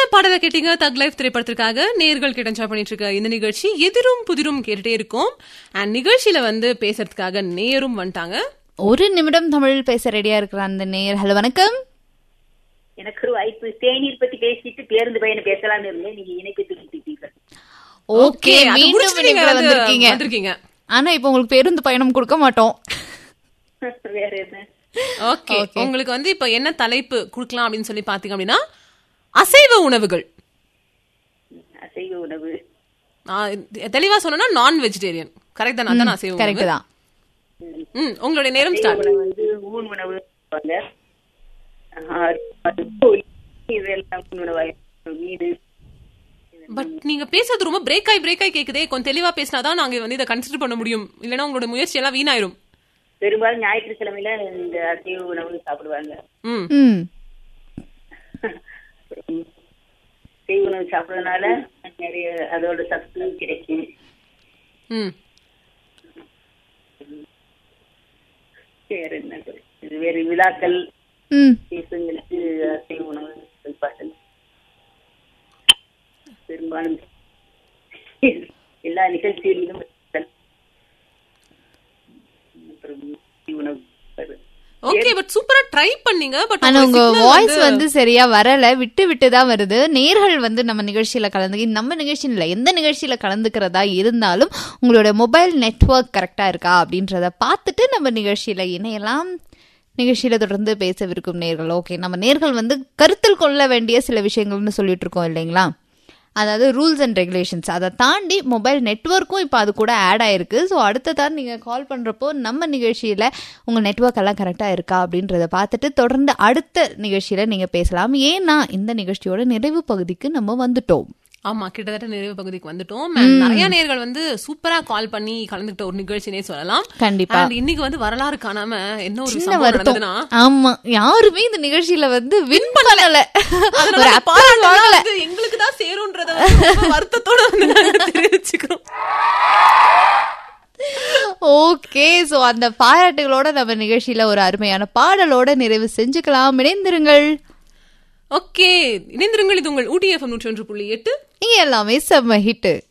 பாடலை கேட்டீங்க தக் லைஃப் திரைப்படத்திற்காக நேர்கள் கிட்ட என்ஜாய் பண்ணிட்டு இருக்க இந்த நிகழ்ச்சி எதிரும் புதிரும் கேட்டுட்டே இருக்கும் அண்ட் நிகழ்ச்சியில வந்து பேசுறதுக்காக நேரும் வந்துட்டாங்க ஒரு நிமிடம் தமிழ் பேச ரெடியா இருக்கிற அந்த நேயர் ஹலோ வணக்கம் எனக்கு ஒரு வாய்ப்பு தேநீர் பத்தி பேசிட்டு பேருந்து பயணம் பேசலாம்னு இருந்தேன் நீங்க இணைப்பு திருப்பிட்டீங்க ஓகே அது மீண்டும் முடிச்சுட்டு நீங்க இணைப்புல வந்து வந்திருக்கீங்க வந்திருக்கீங்க ஆனா இப்போ உங்களுக்கு பேருந்து பயணம் கொடுக்க மாட்டோம் வேற என்ன ஓகே உங்களுக்கு வந்து இப்ப என்ன தலைப்பு கொடுக்கலாம் அப்படின்னு சொல்லி பாத்தீங்க அப்படின்னா அசைவ உணவுகள் அசைவ உணவு நான் தெளிவா சொன்னா நான் வெஜிடேரியன் கரெக்ட் தானே அதான் அசைவ கரெக்ட் உணவு தான் ம் உங்களுடைய நேரம் ஸ்டார்ட் உணவு வந்து ஊன் உணவு சொல்லுவாங்க. ஆஹ் அது கோழி, இதெல்லாம் ஊன் உணவாக மீது பட் நீங்க பேசுறது ரொம்ப பிரேக் ஆகி பிரேக் ஆகி கேக்குதே கொஞ்சம் தெளிவா பேசினாதான் நாங்க வந்து இதை கன்சிடர் பண்ண முடியும் இல்லைன்னா உங்களோட முயற்சி எல்லாம் வீணாயிரும் பெரும்பாலும் ஞாயிற்றுக்கிழமையில இந்த அசைவ உணவு சாப்பிடுவாங்க ம் ம் அசைவ உணவு சாப்பிடுறதுனால நிறைய அதோட சத்து கிடைக்கும் ம் வேற என்ன இது வேறு விழாக்கள் ம் விசேஷங்களுக்கு அசைவ உணவு வைப்பார்கள் பெரும்பாலும் எல்லா நிகழ்ச்சிகளிலும் வைப்பார்கள். அப்புறம் அசைவ உணவு ஓகே பட் சூப்பரா ட்ரை பண்ணீங்க பட் ஆனா உங்க வாய்ஸ் வந்து சரியா வரல விட்டு விட்டு தான் வருது நேர்கள் வந்து நம்ம நிகழ்ச்சியில கலந்து நம்ம நிகழ்ச்சியில் இல்ல எந்த நிகழ்ச்சியில கலந்துக்கிறதா இருந்தாலும் உங்களோட மொபைல் நெட்வொர்க் கரெக்டா இருக்கா அப்படின்றத பார்த்துட்டு நம்ம நிகழ்ச்சியில இணையலாம் நிகழ்ச்சியில தொடர்ந்து பேசவிருக்கும் நேர்கள் ஓகே நம்ம நேர்கள் வந்து கருத்தில் கொள்ள வேண்டிய சில விஷயங்கள்னு சொல்லிட்டு இருக்கோம் இல்லைங்களா அதாவது ரூல்ஸ் அண்ட் ரெகுலேஷன்ஸ் அதை தாண்டி மொபைல் நெட்வொர்க்கும் இப்போ அது கூட ஆட் ஆயிருக்கு ஸோ அடுத்ததான் நீங்கள் கால் பண்ணுறப்போ நம்ம நிகழ்ச்சியில் உங்கள் நெட்வொர்க் எல்லாம் கரெக்டாக இருக்கா அப்படின்றத பார்த்துட்டு தொடர்ந்து அடுத்த நிகழ்ச்சியில் நீங்கள் பேசலாம் ஏன்னா இந்த நிகழ்ச்சியோட நிறைவு பகுதிக்கு நம்ம வந்துட்டோம் ஆமா கிட்டத்தட்ட நிறைவு பகுதிக்கு வந்துட்டோம் And நிறைய நேர்கள் வந்து சூப்பரா கால் பண்ணி கலந்துக்கிட்ட ஒரு நிகழ்ச்சினே சொல்லலாம் கண்டிப்பா And இன்னைக்கு வந்து வரலாறு காணாம என்ன ஒரு சின்ன சம்பவம் வருத்தம் நடந்ததுன்னா ஆமா யாருமே இந்த நிகழ்ச்சியில வந்து வின் பண்ணல அதனால ஒரு இந்த applause பாராட்டெல்லாம் வாங்கல. வந்து எங்களுக்கு தான் சேரும்ன்றத வந்து ரொம்ப வருத்தத்தோட வந்து நாங்க தெரிவிச்சுக்கிறோம் ஓகே சோ அந்த பாராட்டுகளோட நம்ம நிகழ்ச்சியில ஒரு அருமையான பாடலோட நிறைவு செஞ்சுக்கலாம் இணைந்திருங்கள் ஓகே இணைந்திருங்கள் இது உங்கள் ஊட்டி எஃப்எம் நூற்றி ஒன்று புள்ளி எட்டு இங்க எல்லாமே செம்ம ஹிட்டு